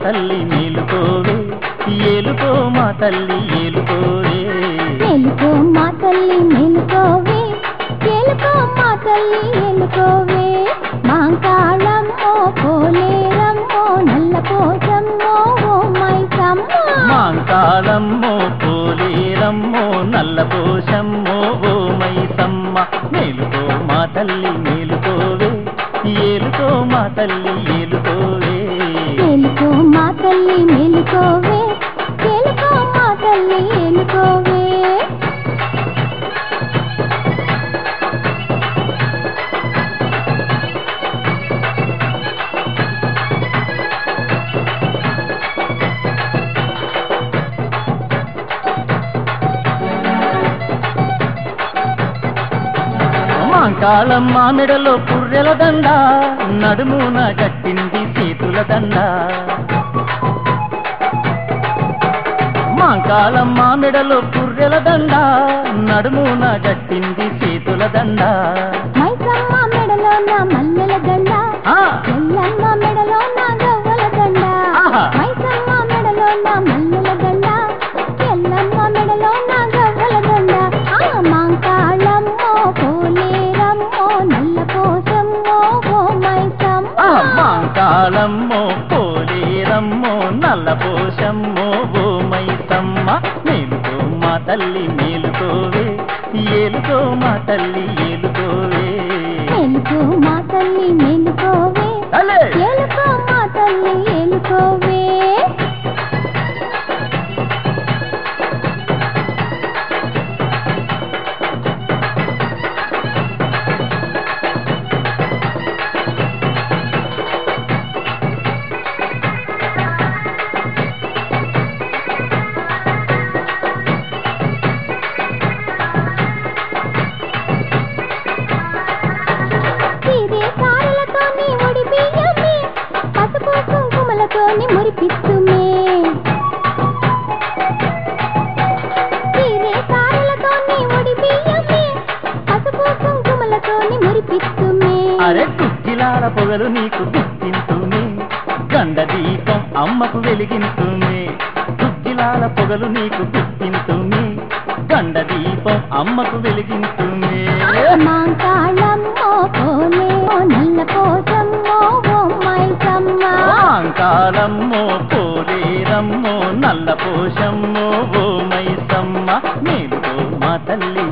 తల్లి మేలుకోవే ఏలుకో మా తల్లి ఏలుకోవే మేలుకో మా తల్లి మేలుకోవే ఏలుకో మా తల్లి ఏలుకోవే మాంకాళమ్మో పోలేరమ్మో నల్ల పోసమ్మో ఓ మైసమ్మ మాంకాలమ్మో పోలేరమ్మో నల్ల పోషమ్మో ఓ మైసమ్మ మేలుకో మా తల్లి మేలుకోవే ఏలుకో మా తల్లి ఏలుకోవే మేలుకో మా తల్లి మేలుకోవే ఏలుకో మా తల్లి ఏలుకోవే మాంకాళమ్మ మెడలో పుర్రెల దండ నడుమున కట్టింది చేతుల దండ మాంకాళమ్మ మెడలో పుర్రెల దండ నడుమున కట్టింది చేతుల దండ మైసమ్మ మెడలో నా మల్లెల దండ ఆ, ఎల్లమ్మ మెడలో నా గవ్వల దండ ఆహా. మైసమ్మ మెడలో నా మల్లెల దండ ఎల్లమ్మ మెడలో నా గవ్వల దండ ఆ మాంకాళమ్మో పోలేరమ్మో నల్ల పోసమ్మో ఓ మైసమ్మ ఆ, మాంకాళమ్మో పోలేరమ్మో నల్ల పోషమ్మో ఓ మైసమ్మ మేలుకో మా తల్లి మేలుకోవే ఏలుకో మా తల్లి ఏలుకోవే మేలుకో మా తల్లి మేలుకోవే అలే ఏలుకో మా తల్లి ఏలుకోవే సిరి సారలతోని ముడి బియ్యమే పసుపు కుంకుమలతోని మురిపిస్తుమే సిరి సారలతోని ముడి బియ్యమే పసుపు కుంకుమలతోని మురిపిస్తుమే అరే కుక్కిలాల పొగలు నీకు గుర్తింతుమే గండ దీపం అమ్మకు వెలిగింతుమే కుక్కిలాల పొగలు నీకు గుర్తింతుమే గండ దీపం అమ్మకు వెలిగింతుమే మాంకాళమ్మో పోలే ఓ నల్ల పోసమ్మో ఓ మైసమ్మ మాంకాలమ్మో పోలేరమ్మో నల్ల పోషమ్మో ఓ మైసమ్మ మేలుకో మా తల్లి